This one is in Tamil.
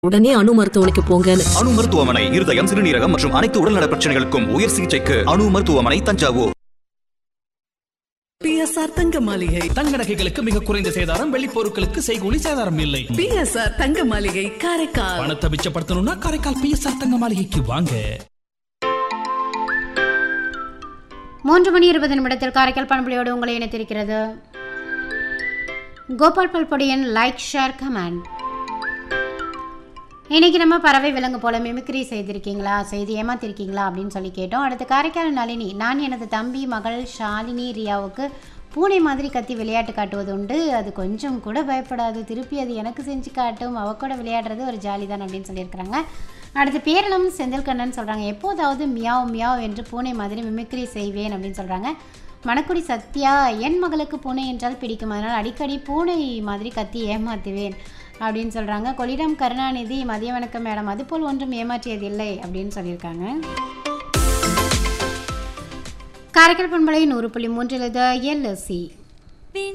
உடனே அணு மருத்துவமனைக்கு போங்கன்னு அணு மருத்துவமனை இருதயம் சிறுநீரகம் மற்றும் அனைத்து உடல்நல பிரச்சனைகளுக்கும் உயர் சிகிச்சைக்கு அணு மருத்துவமனை தஞ்சாவூர் பிஎஸ்ஆர் தங்க மாளிகை தங்க நகைகளுக்கு மிக குறைந்த சேதாரம் வெள்ளி பொருட்களுக்கு செய்கூலி சேதாரம் இல்லை பிஎஸ்ஆர் தங்க மாளிகை காரைக்கால் பணத்தை மிச்சப்படுத்தணும்னா காரைக்கால் பிஎஸ்ஆர் தங்க மாளிகைக்கு வாங்க மூன்று மணி இருபது நிமிடத்தில் காரைக்கால் பண்புலியோடு உங்களை இணைத்திருக்கிறது கோபால் பல்பொடியின் லைக் ஷேர் கமெண்ட் இன்னைக்கு நம்ம பறவை விலங்கு போல மிமிக்ரி செய்திருக்கீங்களா செய்து ஏமாத்திருக்கீங்களா அப்படின்னு சொல்லி கேட்டோம் அடுத்து காரைக்கால் நளினி நான் எனது தம்பி மகள் ஷாலினி ரியாவுக்கு பூனை மாதிரி கத்தி விளையாட்டு காட்டுவது உண்டு அது கொஞ்சம் கூட பயப்படாது திருப்பி அது எனக்கு செஞ்சு காட்டும் அவ கூட விளையாடுறது ஒரு ஜாலி தான் அப்படின்னு சொல்லியிருக்கிறாங்க அடுத்து பேரளம் செந்தில்கண்ணன் சொல்கிறாங்க எப்போதாவது மியாவ் மியாவ் என்று பூனை மாதிரி மிமிக்ரி செய்வேன் அப்படின்னு சொல்கிறாங்க மணக்குடி சத்யா என் மகளுக்கு பூனை என்றால் பிடிக்கும் அதனால் அடிக்கடி பூனை மாதிரி கத்தி ஏமாத்துவேன் அப்படின்னு சொல்கிறாங்க கொள்ளிடம் கருணாநிதி மதிய வணக்கம் மேடம் அதுபோல் ஒன்றும் ஏமாற்றியதில்லை அப்படின்னு சொல்லியிருக்காங்க காரைக்கால் பண்பலை நூறு புள்ளி மூன்றில் எல்எஸ்சி